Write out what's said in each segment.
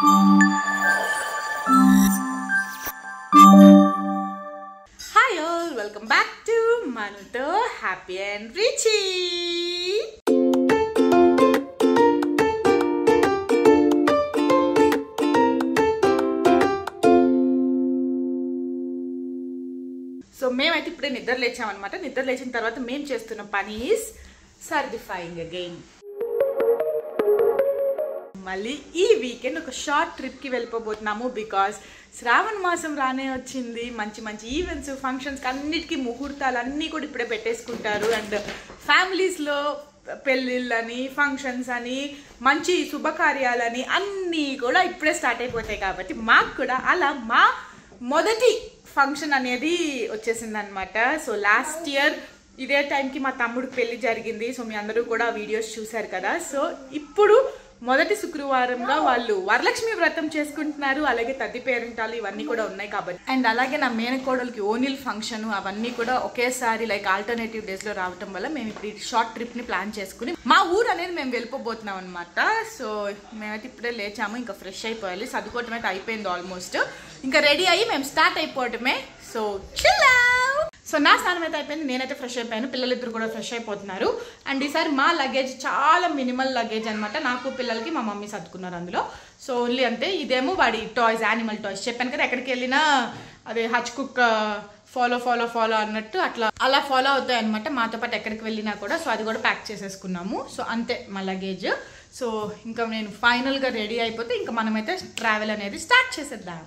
Hi all welcome back to మనతో Happy and Richie so మేమైతే ఇప్పుడే నిద్ర లేచామన్నమాట నిద్ర లేచిన తర్వాత మేము చేస్తున్న పని ఈస్ సర్దిఫైయింగ్ అగైన్ మళ్ళీ ఈ వీకెండ్ ఒక షార్ట్ ట్రిప్కి వెళ్ళిపోబోతున్నాము బికాస్ శ్రావణ మాసం రానే వచ్చింది మంచి మంచి ఈవెంట్స్ ఫంక్షన్స్ అన్నిటికీ ముహూర్తాలు అన్నీ కూడా ఇప్పుడే పెట్టేసుకుంటారు అండ్ ఫ్యామిలీస్లో పెళ్ళిళ్ళని ఫంక్షన్స్ అని మంచి శుభకార్యాలని అన్నీ కూడా ఇప్పుడే స్టార్ట్ అయిపోతాయి కాబట్టి మాకు కూడా అలా మా మొదటి ఫంక్షన్ అనేది వచ్చేసింది అనమాట సో లాస్ట్ ఇయర్ ఇదే టైంకి మా తమ్ముడు పెళ్లి జరిగింది సో మీ అందరూ కూడా వీడియోస్ చూశారు కదా సో ఇప్పుడు మొదటి శుక్రవారంగా వాళ్ళు వరలక్ష్మి వ్రతం చేసుకుంటున్నారు అలాగే తద్ది పేరెంటాలు ఇవన్నీ కూడా ఉన్నాయి కాబట్టి అండ్ అలాగే నా మేనకోడలికి ఓనిల్ ఫంక్షన్ అవన్నీ కూడా ఒకేసారి లైక్ ఆల్టర్నేటివ్ డేస్ లో రావటం వల్ల మేము ఇప్పుడు ఈ షార్ట్ ట్రిప్ ని ప్లాన్ చేసుకుని మా ఊరు అనేది మేము వెళ్ళిపోబోతున్నాం అనమాట సో మేమైతే ఇప్పుడే లేచాము ఇంకా ఫ్రెష్ అయిపోయాలి చదువుకోవటం అయితే అయిపోయింది ఆల్మోస్ట్ ఇంకా రెడీ అయ్యి మేము స్టార్ట్ అయిపోవటమే సో చిల్లా సో నా స్నానం అయితే అయిపోయింది నేనైతే ఫ్రెష్ అయిపోయాను పిల్లలిద్దరు కూడా ఫ్రెష్ అయిపోతున్నారు అండ్ ఈసారి మా లగేజ్ చాలా మినిమల్ లగేజ్ అనమాట నాకు పిల్లలకి మా మమ్మీ సర్దుకున్నారు అందులో సో ఓన్లీ అంతే ఇదేమో వాడి టాయ్స్ యానిమల్ టాయ్స్ చెప్పాను కదా ఎక్కడికి వెళ్ళినా అదే హచ్ కుక్ ఫాలో ఫాలో ఫాలో అన్నట్టు అట్లా అలా ఫాలో అవుతాయి అనమాట మాతో పాటు ఎక్కడికి వెళ్ళినా కూడా సో అది కూడా ప్యాక్ చేసేసుకున్నాము సో అంతే మా లగేజ్ సో ఇంకా నేను ఫైనల్గా రెడీ అయిపోతే ఇంకా మనమైతే ట్రావెల్ అనేది స్టార్ట్ చేసేద్దాం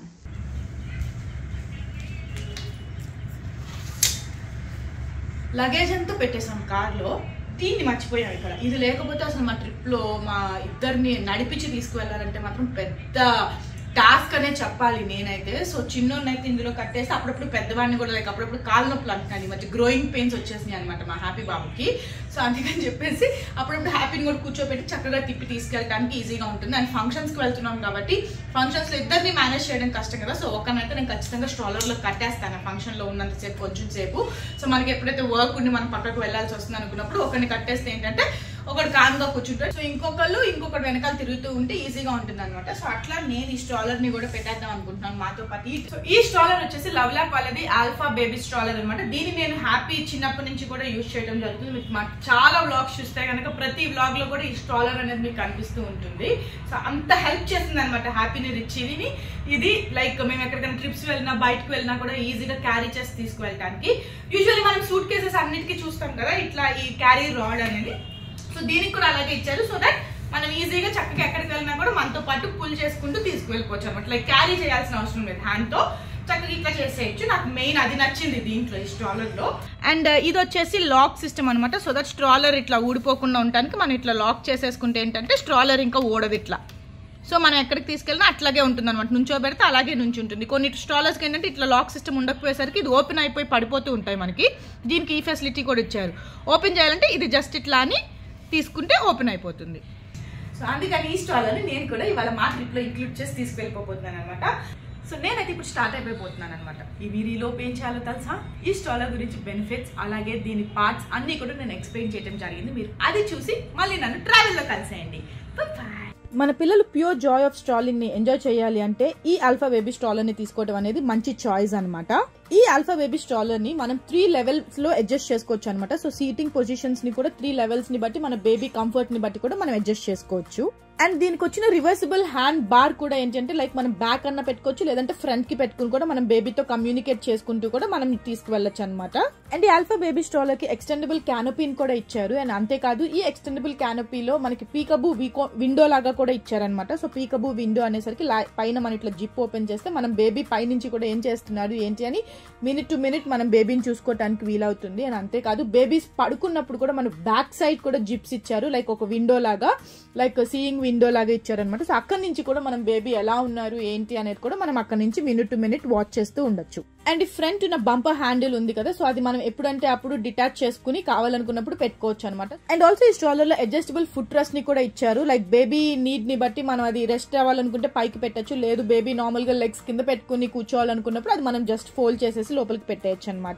లగేజ్ అంతా పెట్టేసాం కార్లో దీన్ని మర్చిపోయాం ఇక్కడ ఇది లేకపోతే అసలు మా ట్రిప్లో మా ఇద్దరిని నడిపించి తీసుకువెళ్ళాలంటే మాత్రం పెద్ద టాస్క్ అనే చెప్పాలి నేనైతే సో చిన్నోడిని అయితే ఇందులో కట్టేసి అప్పుడప్పుడు పెద్దవాడిని కూడా లైక్ అప్పుడప్పుడు కాళ్ళ నొప్పులు అంటున్నాను ఈ మధ్య గ్రోయింగ్ పెయిన్స్ వచ్చేసినాయి అనమాట మా హ్యాపీ బాబుకి సో అందుకని చెప్పేసి అప్పుడప్పుడు హ్యాపీని కూడా కూర్చోబెట్టి చక్కగా తిప్పి తీసుకెళ్ళడానికి ఈజీగా ఉంటుంది అండ్ ఫంక్షన్స్కి వెళ్తున్నాం కాబట్టి ఫంక్షన్స్లో ఇద్దరిని మేనేజ్ చేయడం కష్టం కదా సో ఒకనైతే నేను ఖచ్చితంగా స్ట్రాలర్లో కట్టేస్తాను ఫంక్షన్లో ఉన్నంతసేపు కొంచెం సేపు సో మనకి ఎప్పుడైతే వర్క్ ఉండి మనం పక్కకు వెళ్ళాల్సి వస్తుంది అనుకున్నప్పుడు ఒకరిని కట్టేస్తే ఏంటంటే ఒకడు కామ్గా కూర్చుంటాడు సో ఇంకొకళ్ళు ఇంకొకటి వెనకాల తిరుగుతూ ఉంటే ఈజీగా ఉంటుంది అనమాట సో అట్లా నేను ఈ స్ట్రాలర్ ని కూడా పెట్టేద్దాం అనుకుంటున్నాను మాతో పాటు ఈ- సో ఈ స్ట్రాలర్ వచ్చేసి లవ్ ల్యాప్ వాళ్ళది ఆల్ఫా బేబీ స్ట్రాలర్ అనమాట దీన్ని నేను హ్యాపీ చిన్నప్పటి నుంచి కూడా యూజ్ చేయడం జరుగుతుంది మీకు మా చాలా వ్లాగ్స్ చూస్తే కనుక ప్రతి వ్లాగ్ లో కూడా ఈ స్ట్రాలర్ అనేది మీకు కనిపిస్తూ ఉంటుంది సో అంత హెల్ప్ చేసింది అనమాట హ్యాపీని రిచ్ ఇది లైక్ మేము ఎక్కడికైనా ట్రిప్స్ వెళ్ళినా బయటకు వెళ్ళినా కూడా ఈజీగా క్యారీ చేసి తీసుకువెళ్ళడానికి యూజువల్లీ మనం సూట్ కేసెస్ అన్నిటికీ చూస్తాం కదా ఇట్లా ఈ క్యారీ రాడ్ అనేది సో దీనికి కూడా అలాగే ఇచ్చారు సో దట్ మనం ఈజీగా చక్కగా ఎక్కడికి వెళ్ళినా కూడా మనతో పాటు పుల్ చేసుకుంటూ తీసుకువెళ్ళిపోవచ్చు అనమాట లైక్ క్యారీ చేయాల్సిన అవసరం లేదు హ్యాండ్ తో చక్కగా ఇట్లా చేసేయచ్చు నాకు మెయిన్ అది నచ్చింది దీంట్లో ఈ స్ట్రాలర్ లో అండ్ ఇది వచ్చేసి లాక్ సిస్టమ్ అనమాట సో దట్ స్ట్రాలర్ ఇట్లా ఊడిపోకుండా ఉండడానికి మనం ఇట్లా లాక్ చేసేసుకుంటే ఏంటంటే స్ట్రాలర్ ఇంకా ఊడదు ఇట్లా సో మనం ఎక్కడికి తీసుకెళ్ళినా అట్లాగే ఉంటుంది అనమాట నుంచో పెడితే అలాగే నుంచి ఉంటుంది కొన్ని స్టాలర్స్కి ఏంటంటే ఇట్లా లాక్ సిస్టమ్ ఉండకపోయేసరికి ఇది ఓపెన్ అయిపోయి పడిపోతూ ఉంటాయి మనకి దీనికి ఈ ఫెసిలిటీ కూడా ఇచ్చారు ఓపెన్ చేయాలంటే ఇది జస్ట్ ఇట్లా అని తీసుకుంటే ఓపెన్ అయిపోతుంది సో అందుకని ఈ స్టాలర్ని నేను కూడా ఇవాళ మా ట్రిప్లో ఇంక్లూడ్ చేసి తీసుకెళ్ళిపోతున్నాను అనమాట సో నేనైతే ఇప్పుడు స్టార్ట్ అయిపోతున్నాను అనమాట ఈ వీడియోలో ఏం చేయాలో తెలుసా ఈ స్టాలర్ గురించి బెనిఫిట్స్ అలాగే దీని పార్ట్స్ అన్నీ కూడా నేను ఎక్స్ప్లెయిన్ చేయడం జరిగింది మీరు అది చూసి మళ్ళీ నన్ను ట్రావెల్లో కలిసేయండి బాయ్ మన పిల్లలు ప్యూర్ జాయ్ ఆఫ్ స్ట్రాలింగ్ ని ఎంజాయ్ చేయాలి అంటే ఈ ఆల్ఫా బేబీ స్ట్రాలర్ ని తీసుకోవడం అనేది మంచి చాయిస్ అన్నమాట ఈ ఆల్ఫా బేబీ స్ట్రాలర్ ని మనం త్రీ లెవెల్స్ లో అడ్జస్ట్ చేసుకోవచ్చు అనమాట సో సీటింగ్ పొజిషన్స్ ని కూడా త్రీ లెవెల్స్ ని బట్టి మన బేబీ కంఫర్ట్ ని బట్టి కూడా మనం అడ్జస్ట్ చేసుకోవచ్చు అండ్ దీనికి వచ్చిన రివర్సిబుల్ హ్యాండ్ బార్ కూడా ఏంటంటే లైక్ మనం బ్యాక్ అన్న పెట్టుకోవచ్చు లేదంటే ఫ్రంట్ కి పెట్టుకుని కూడా మనం బేబీతో కమ్యూనికేట్ చేసుకుంటూ కూడా మనం తీసుకువెళ్ళొచ్చు అనమాట అండ్ ఈ ఆల్ఫా బేబీ స్ట్రాలర్ కి ఎక్స్టెండబుల్ క్యానోపీని కూడా ఇచ్చారు అండ్ అంతేకాదు ఈ ఎక్స్టెండబుల్ క్యానోపీలో మనకి పీకబు విండో లాగా కూడా ఇచ్చారనమాట సో పీకబు విండో అనేసరికి లా- పైన మనం ఇట్లా జిప్ ఓపెన్ చేస్తే మనం బేబీ పై నుంచి కూడా ఏం చేస్తున్నారు ఏంటి అని మినిట్ టు మినిట్ మనం బేబీని చూసుకోవడానికి వీలవుతుంది అండ్ అంతేకాదు బేబీస్ పడుకున్నప్పుడు కూడా మన బ్యాక్ సైడ్ కూడా జిప్స్ ఇచ్చారు లైక్ ఒక విండో లాగా లైక్ సీయింగ్ విండో లాగా ఇచ్చారనమాట సో అక్కడి నుంచి కూడా మనం బేబీ ఎలా ఉన్నారు ఏంటి అనేది కూడా మనం అక్కడి నుంచి మినిట్ టు మినిట్ వాచ్ చేస్తూ ఉండొచ్చు అండ్ ఈ ఫ్రంట్ ఉన్న బంపర్ హ్యాండిల్ ఉంది కదా సో అది మనం ఎప్పుడంటే అప్పుడు డిటాచ్ చేసుకుని కావాలనుకున్నప్పుడు పెట్టుకోవచ్చు అనమాట అండ్ ఆల్సో ఈ స్ట్రాలర్ లో అడ్జస్టబుల్ ఫుట్ రెస్ట్ ని కూడా ఇచ్చారు లైక్ బేబీ నీడ్ ని బట్టి మనం అది రెస్ట్ అవ్వాలనుకుంటే పైకి పెట్టచ్చు లేదు బేబీ నార్మల్ గా లెగ్స్ కింద పెట్టుకుని కూర్చోవాలనుకున్నప్పుడు అది మనం జస్ట్ ఫోల్డ్ చేసేసి లోపలికి పెట్టేయచ్చు అనమాట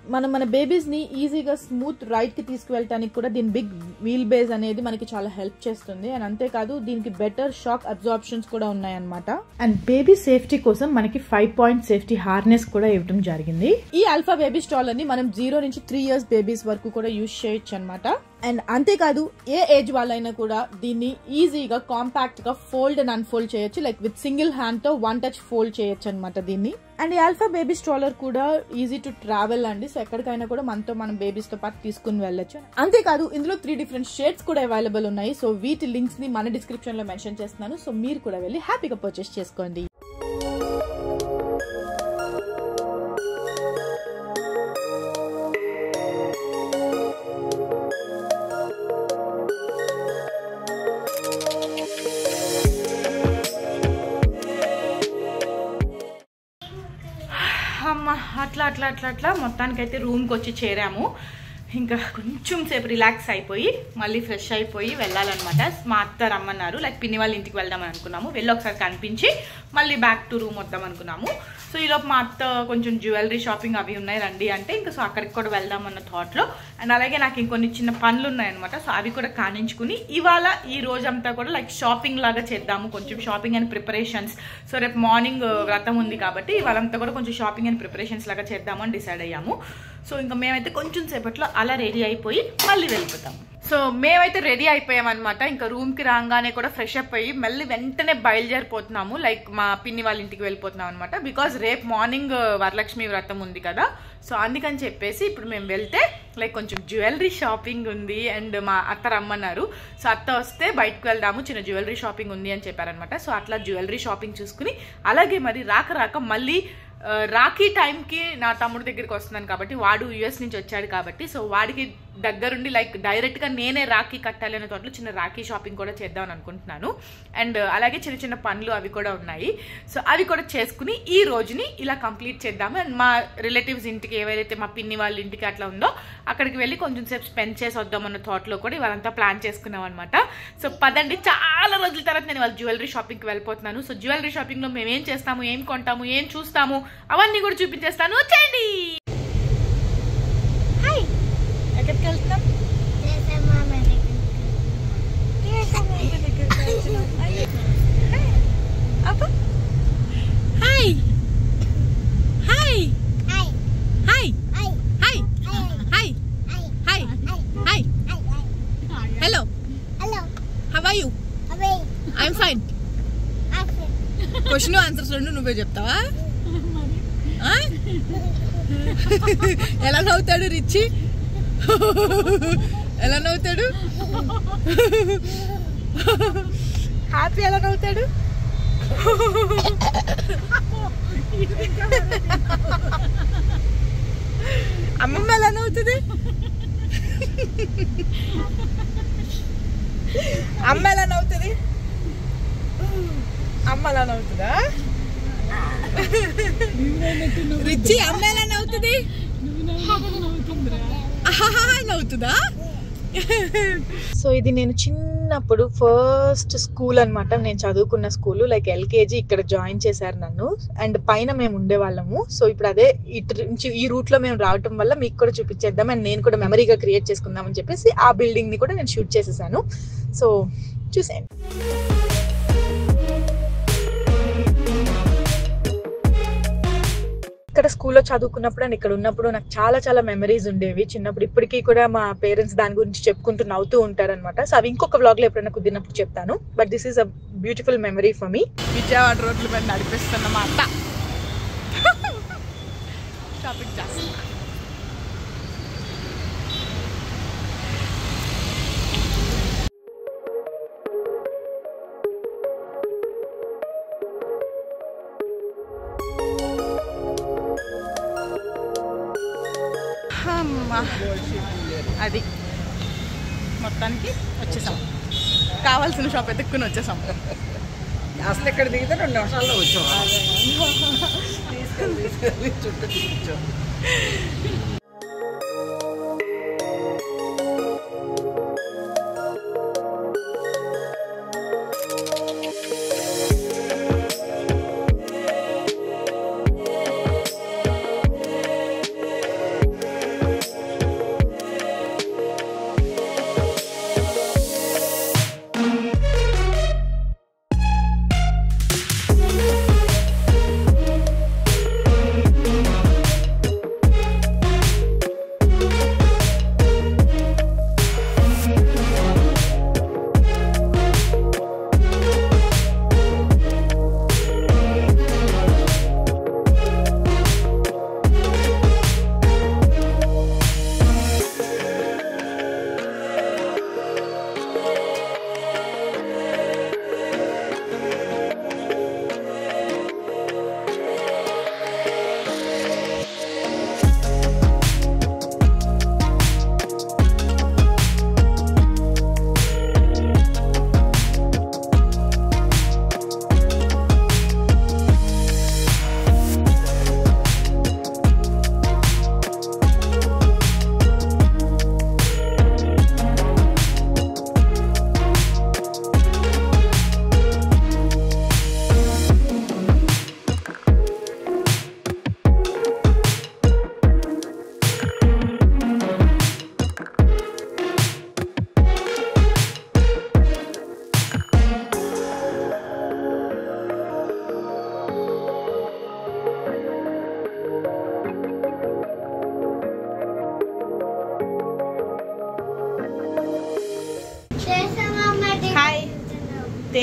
మనం మన బేబీస్ ని ఈజీగా స్మూత్ రైట్ కి తీసుకువెళ్ళటానికి కూడా దీని బిగ్ వీల్ బేస్ అనేది మనకి చాలా హెల్ప్ చేస్తుంది అండ్ అంతేకాదు దీనికి బెటర్ షాక్ అబ్జార్ప్షన్స్ కూడా ఉన్నాయన్నమాట అండ్ బేబీ సేఫ్టీ కోసం మనకి ఫైవ్ పాయింట్ సేఫ్టీ హార్నెస్ కూడా ఇవ్వడం జరిగింది ఈ ఆల్ఫా బేబీ స్టాలర్ ని మనం జీరో నుంచి త్రీ ఇయర్స్ బేబీస్ వరకు కూడా యూజ్ చేయొచ్చు అనమాట అండ్ అంతేకాదు ఏ ఏజ్ వాళ్ళైనా కూడా దీన్ని ఈజీగా కాంపాక్ట్ గా ఫోల్డ్ అండ్ అన్ఫోల్డ్ చేయొచ్చు లైక్ విత్ సింగిల్ హ్యాండ్ తో వన్ టచ్ ఫోల్డ్ చేయొచ్చు అనమాట దీన్ని అండ్ ఈ ఆల్ఫా బేబీ స్ట్రాలర్ కూడా ఈజీ టు ట్రావెల్ అండి సో ఎక్కడికైనా కూడా మనతో మనం బేబీస్ తో పాటు తీసుకుని వెళ్ళొచ్చు అంతేకాదు ఇందులో త్రీ డిఫరెంట్ షేడ్స్ కూడా అవైలబుల్ ఉన్నాయి సో వీటి లింక్స్ ని మన డిస్క్రిప్షన్ లో మెన్షన్ చేస్తున్నాను సో మీరు కూడా వెళ్ళి హ్యాపీగా పర్చేస్ చేసుకోండి అమ్మ అట్లా అట్లా అట్లా అట్లా మొత్తానికైతే రూమ్కి వచ్చి చేరాము ఇంకా కొంచెం సేపు రిలాక్స్ అయిపోయి మళ్ళీ ఫ్రెష్ అయిపోయి వెళ్ళాలన్నమాట మా అత్త రమ్మన్నారు లైక్ పిన్ని వాళ్ళ ఇంటికి వెళ్దామని అనుకున్నాము వెళ్ళి ఒకసారి కనిపించి మళ్ళీ బ్యాక్ టు రూమ్ వద్దాం అనుకున్నాము సో ఈలోపు మా అత్త కొంచెం జ్యువెలరీ షాపింగ్ అవి ఉన్నాయి రండి అంటే ఇంకా సో అక్కడికి కూడా వెళ్దామన్న థాట్లో అండ్ అలాగే నాకు ఇంకొన్ని చిన్న పనులు ఉన్నాయన్నమాట సో అవి కూడా కానించుకుని ఇవాళ ఈ రోజంతా కూడా లైక్ షాపింగ్ లాగా చేద్దాము కొంచెం షాపింగ్ అండ్ ప్రిపరేషన్స్ సో రేపు మార్నింగ్ వ్రతం ఉంది కాబట్టి ఇవాళంతా కూడా కొంచెం షాపింగ్ అండ్ ప్రిపరేషన్స్ లాగా చేద్దామని డిసైడ్ అయ్యాము సో ఇంకా మేమైతే కొంచెం సేపట్లో అలా రెడీ అయిపోయి మళ్ళీ వెళ్ళిపోతాము సో మేమైతే రెడీ అయిపోయామన్నమాట ఇంకా రూమ్కి రాగానే కూడా ఫ్రెష్ అప్ అయ్యి మళ్ళీ వెంటనే బయలుదేరిపోతున్నాము లైక్ మా పిన్ని వాళ్ళ ఇంటికి వెళ్ళిపోతున్నాం అనమాట బికాజ్ రేపు మార్నింగ్ వరలక్ష్మి వ్రతం ఉంది కదా సో అందుకని చెప్పేసి ఇప్పుడు మేము వెళ్తే లైక్ కొంచెం జ్యువెలరీ షాపింగ్ ఉంది అండ్ మా అత్త రమ్మన్నారు సో అత్త వస్తే బయటకు వెళ్దాము చిన్న జ్యువెలరీ షాపింగ్ ఉంది అని చెప్పారనమాట సో అట్లా జ్యువెలరీ షాపింగ్ చూసుకుని అలాగే మరి రాక రాక మళ్ళీ ఆ, రాఖీ టైంకి నా తమ్ముడు దగ్గరికి వస్తున్నాను కాబట్టి వాడు యుఎస్ నుంచి వచ్చాడు కాబట్టి సో వాడికి దగ్గరుండి లైక్ డైరెక్ట్గా నేనే రాఖీ కట్టాలి అనే తోటలో చిన్న రాఖీ షాపింగ్ కూడా చేద్దామని అనుకుంటున్నాను అండ్ అలాగే చిన్న చిన్న పనులు అవి కూడా ఉన్నాయి సో అవి కూడా చేసుకుని ఈ రోజుని ఇలా కంప్లీట్ చేద్దాము అండ్ మా రిలేటివ్స్ ఇంటికి ఏవైతే మా పిన్ని వాళ్ళ ఇంటికి అట్లా ఉందో అక్కడికి వెళ్ళి కొంచెం సేపు స్పెండ్ చేసి వద్దామన్న థాట్లో కూడా ఇవాళంతా ప్లాన్ చేసుకున్నాం అనమాట సో పదండి చాలా రోజుల తర్వాత నేను వాళ్ళ జ్యువెలరీ షాపింగ్కి వెళ్ళిపోతున్నాను సో జ్యువెలరీ షాపింగ్లో మేము ఏం చేస్తాము ఏం కొంటాము ఏం చూస్తాము అవన్నీ కూడా చూపించేస్తాను వచ్చేయండి హాయ్ ఎక్కడికి వెళ్తున్నాం hi hi hi hi hi hi hi hello how are you I'm fine question answers రెండు నువ్వే చెప్తావా ఆ? ఎలా నవ్వుతాడు రిచి ఎలా నవ్వుతాడు హ్యాపీ ఎలా నవ్వుతాడు అమ్మమ్మ ఎలా నవ్వుతుంది అమ్మ ఎలా నవ్వుతుంది అమ్మ ఎలా నవ్వుతుందా రిచి అమ్మ ఎలా నవ్వుతుంది ఆహాహా నవ్వుతుందా సో ఇది నేను చిన్నప్పుడు ఫస్ట్ స్కూల్ అన్నమాట నేను చదువుకున్న స్కూల్ లైక్ ఎల్కేజీ ఇక్కడ జాయిన్ చేశారు నన్ను అండ్ పైన మేము ఉండేవాళ్ళము సో ఇప్పుడు అదే ఇటు నుంచి ఈ రూట్ లో మేము రావటం వల్ల మీకు కూడా చూపించేద్దాం అండ్ నేను కూడా మెమరీగా క్రియేట్ చేసుకుందాం అని చెప్పేసి ఆ బిల్డింగ్ ని కూడా నేను షూట్ చేసేసాను సో చూసేయండి ఇక్కడ స్కూల్లో చదువుకున్నప్పుడు అండ్ ఇక్కడ ఉన్నప్పుడు నాకు చాలా చాలా మెమరీస్ ఉండేవి చిన్నప్పుడు ఇప్పటికీ కూడా మా పేరెంట్స్ దాని గురించి చెప్పుకుంటూ నవ్వుతూ ఉంటారనమాట సో అవి ఇంకొక వ్లాగ్ లో ఎప్పుడైనా కుదిరినప్పుడు చెప్తాను but this is a beautiful memory for me Vijayawada రోడ్ల మీద నడిపిస్తున్న మా అత్త షాపింగ్ చేస్తున్నా అమ్మా అది మొత్తానికి వచ్చేసాం కావాల్సిన షాప్ ఎత్తుక్కుని వచ్చేసాం అసలు ఇక్కడ దిగితే రెండు నిమిషాల్లో వచ్చాం తీసుకెళ్ళి తీసుకెళ్ళి చుట్టూ చూపించాం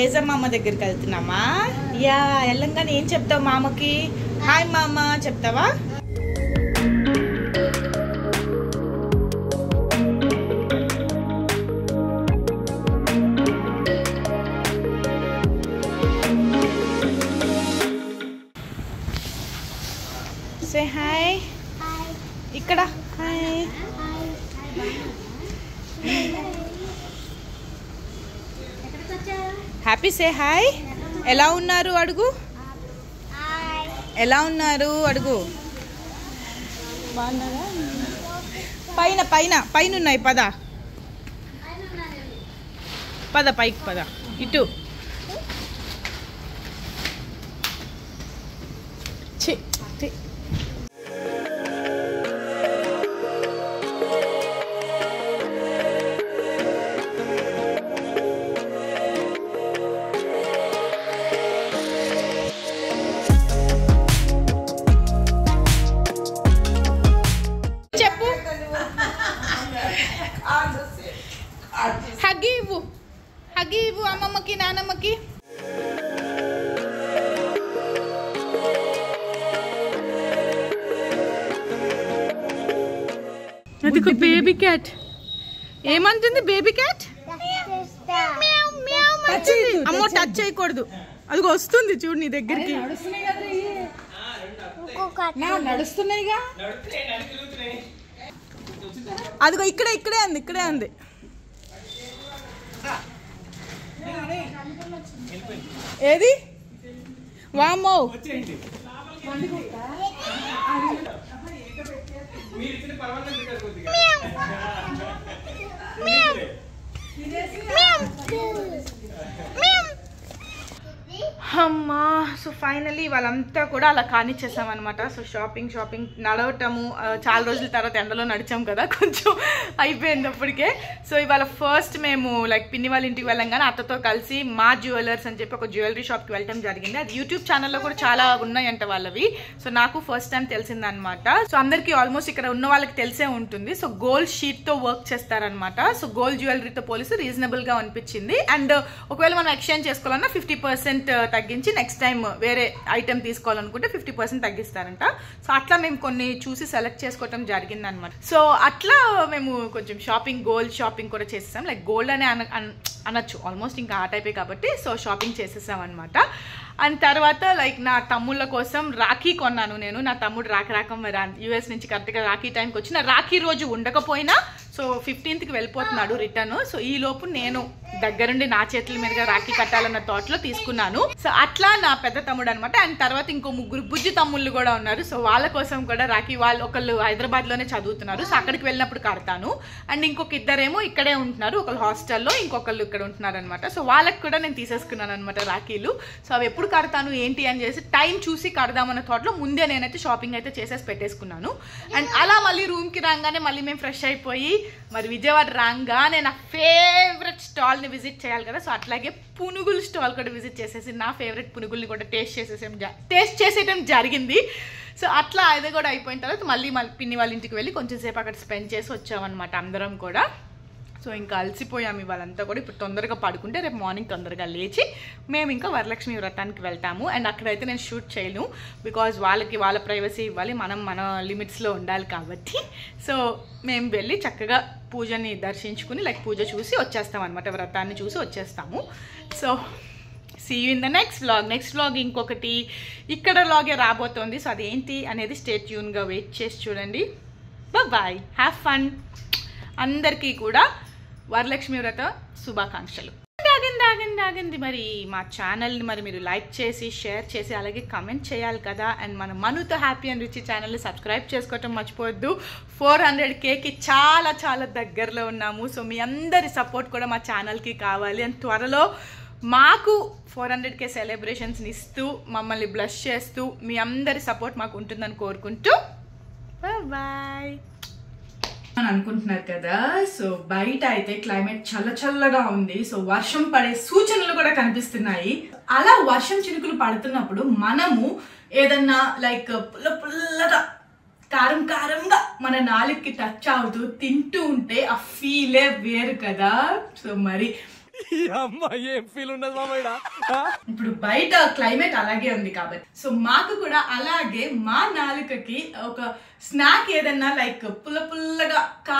తేజమ్మ దగ్గరికి వెళ్తున్నామా యా వెళ్ళంగానే ఏం చెప్తావు మామకి హాయ్ మామ చెప్తావా సే హాయ్ ఇక్కడ హాయ్ హ్యాపీ సే హాయ్ ఎలా ఉన్నారు అడుగు ఎలా ఉన్నారు అడుగు బాగున్నారా పైన పైన పైన ఉన్నాయి పద పద పైకి పద ఇటు ఛీ, ఛీ. చెప్పు హగ్గి ఇవ్వు హగ్గి ఇవ్వు అమ్మమ్మకి నానమ్మకి అది బేబీ క్యాట్ ఏమంటుంది బేబీ క్యాట్ అమ్మో టచ్ చేయకూడదు అది వస్తుంది చూడు నీ దగ్గరికి నడుస్తున్నాయిగా అదిగో ఇక్కడే ఇక్కడే ఉంది ఇక్కడే ఉంది ఏది వామ్మో అమ్మా సో ఫైనలీ వాళ్ళంతా కూడా అలా కానిచ్చేసాం అనమాట సో షాపింగ్ షాపింగ్ నడవటము ఆ, చాలా రోజుల తర్వాత ఎండలో నడిచాం కదా కొంచెం అయిపోయింది అప్పటికే సో ఇవాళ ఫస్ట్ మేము లైక్ పిన్ని వాళ్ళ ఇంటికి వెళ్ళంగానే అత్తతో కలిసి మా జ్యువెలర్స్ అని చెప్పి ఒక జ్యువెలరీ షాప్కి వెళ్ళటం జరిగింది అది యూట్యూబ్ ఛానల్లో కూడా చాలా ఉన్నాయంట వాళ్ళవి సో నాకు ఫస్ట్ టైం తెలిసిందనమాట సో అందరికీ ఆల్మోస్ట్ ఇక్కడ ఉన్న వాళ్ళకి తెలిసే ఉంటుంది సో గోల్డ్ షీట్తో వర్క్ చేస్తారనమాట సో గోల్డ్ జ్యువెలరీతో పోలిసి రీజనబుల్గా అనిపించింది అండ్ ఒకవేళ మనం ఎక్స్చేంజ్ చేసుకోవాలన్నా ఫిఫ్టీ పర్సెంట్ తగ్గించి నెక్స్ట్ టైం వేరే ఐటెం తీసుకోవాలనుకుంటే ఫిఫ్టీ పర్సెంట్ తగ్గిస్తారంట సో అట్లా మేము కొన్ని చూసి సెలెక్ట్ చేసుకోవటం జరిగింది అనమాట సో అట్లా మేము కొంచెం షాపింగ్ గోల్డ్ షాపింగ్ కూడా చేసేసాం లైక్ గోల్డ్ అనే అన అన్- అనొచ్చు ఆల్మోస్ట్ ఇంకా ఆ టైపే కాబట్టి సో షాపింగ్ చేసేసాం అనమాట అండ్ తర్వాత లైక్ నా తమ్ముళ్ళ కోసం రాఖీ కొన్నాను నేను నా తమ్ముడు రాక రాక మరి యూఎస్ నుంచి కరెక్ట్గా రాఖీ టైంకి వచ్చి నా రాఖీ రోజు ఉండకపోయినా సో ఫిఫ్టీన్త్కి వెళ్ళిపోతున్నాడు రిటర్న్ సో ఈ లోపు నేను దగ్గరుండి నా చేతుల మీదుగా రాఖీ కట్టాలన్న థాట్లో తీసుకున్నాను సో అట్లా నా పెద్ద తమ్ముడు అనమాట అండ్ తర్వాత ఇంకో ముగ్గురు బుజ్జి తమ్ముళ్ళు కూడా ఉన్నారు సో వాళ్ళ కోసం కూడా రాఖీ వాళ్ళు ఒకళ్ళు హైదరాబాద్ లోనే చదువుతున్నారు సో అక్కడికి వెళ్ళినప్పుడు కడతాను అండ్ ఇంకొక ఇద్దరేమో ఇక్కడే ఉంటున్నారు ఒకళ్ళు హాస్టల్లో ఇంకొకళ్ళు ఇక్కడ ఉంటున్నారు అనమాట సో వాళ్ళకి కూడా నేను తీసేసుకున్నాను అనమాట రాఖీలు సో అవి ఎప్పుడు కడతాను ఏంటి అని చేసి టైం చూసి కడదామన్న థాట్లో ముందే నేనైతే షాపింగ్ అయితే చేసేసి పెట్టేసుకున్నాను అండ్ అలా మళ్ళీ రూమ్కి రాగానే మళ్ళీ మేము ఫ్రెష్ అయిపోయి మరి విజయవాడ రాగానే నా ఫేవరెట్ స్టాల్ని విజిట్ చేయాలి కదా సో అట్లాగే పునుగులు స్టాల్ కూడా విజిట్ చేసేసి నా ఫేవరెట్ పునుగుల్ని కూడా టేస్ట్ చేసేసాం టేస్ట్ చేసేయడం జరిగింది సో అట్లా అది కూడా అయిపోయిన తర్వాత మళ్ళీ మళ్ళీ పిన్ని వాళ్ళ ఇంటికి వెళ్ళి కొంచెం సేపు అక్కడ స్పెండ్ చేసి వచ్చామన్నమాట అందరం కూడా సో ఇంకా అలసిపోయాం ఇవాళంతా కూడా ఇప్పుడు తొందరగా పడుకుంటే రేపు మార్నింగ్ తొందరగా లేచి మేము ఇంకా వరలక్ష్మి వ్రతానికి వెళ్తాము అండ్ అక్కడైతే నేను షూట్ చేయను బికాజ్ వాళ్ళకి వాళ్ళ ప్రైవసీ ఇవ్వాలి మనం మన లిమిట్స్లో ఉండాలి కాబట్టి సో మేము వెళ్ళి చక్కగా పూజని దర్శించుకుని లైక్ పూజ చూసి వచ్చేస్తాం అనమాట వ్రతాన్ని చూసి వచ్చేస్తాము so see you in the next vlog next vlog ఇంకొకటి ఇక్కడ వ్లాగే రాబోతోంది సో అదేంటి అనేది స్టేట్ ట్యూన్గా వెయిట్ చేసి చూడండి బాయ్ హ్యావ్ ఫన్ అందరికీ కూడా వరలక్ష్మి వ్రత శుభాకాంక్షలు ఆగింది ఆగింది ఆగింది మరి మా ఛానల్ని మరి మీరు లైక్ చేసి షేర్ చేసి అలాగే కమెంట్ చేయాలి కదా అండ్ మన మనుతో హ్యాపీ అండ్ రుచి ఛానల్ని సబ్స్క్రైబ్ చేసుకోవటం మర్చిపోవద్దు ఫోర్ హండ్రెడ్ కేకి చాలా చాలా దగ్గరలో ఉన్నాము సో మీ అందరి సపోర్ట్ కూడా మా ఛానల్కి కావాలి అండ్ త్వరలో మాకు ఫోర్ హండ్రెడ్ కే సెలబ్రేషన్స్ని ఇస్తూ మమ్మల్ని బ్లష్ చేస్తూ మీ అందరి సపోర్ట్ మాకు ఉంటుందని కోరుకుంటూ బాయ్ అని అనుకుంటున్నారు కదా సో బయట అయితే క్లైమేట్ చల్ల చల్లగా ఉంది సో వర్షం పడే సూచనలు కూడా కనిపిస్తున్నాయి అలా వర్షం చినుకులు పడుతున్నప్పుడు మనము ఏదన్నా లైక్ పుల్ల పుల్లగా కారం కారంగా మన నాలుగుకి టచ్ అవుతూ తింటూ ఉంటే ఆ ఫీలే వేరు కదా సో మరి ఇప్పుడు బయట క్లైమేట్ అలాగే ఉంది కాబట్టి సో మాకు కూడా అలాగే మా నాలుకకి ఒక స్నాక్ ఏదన్నా లైక్ పుల్ల పుల్లగా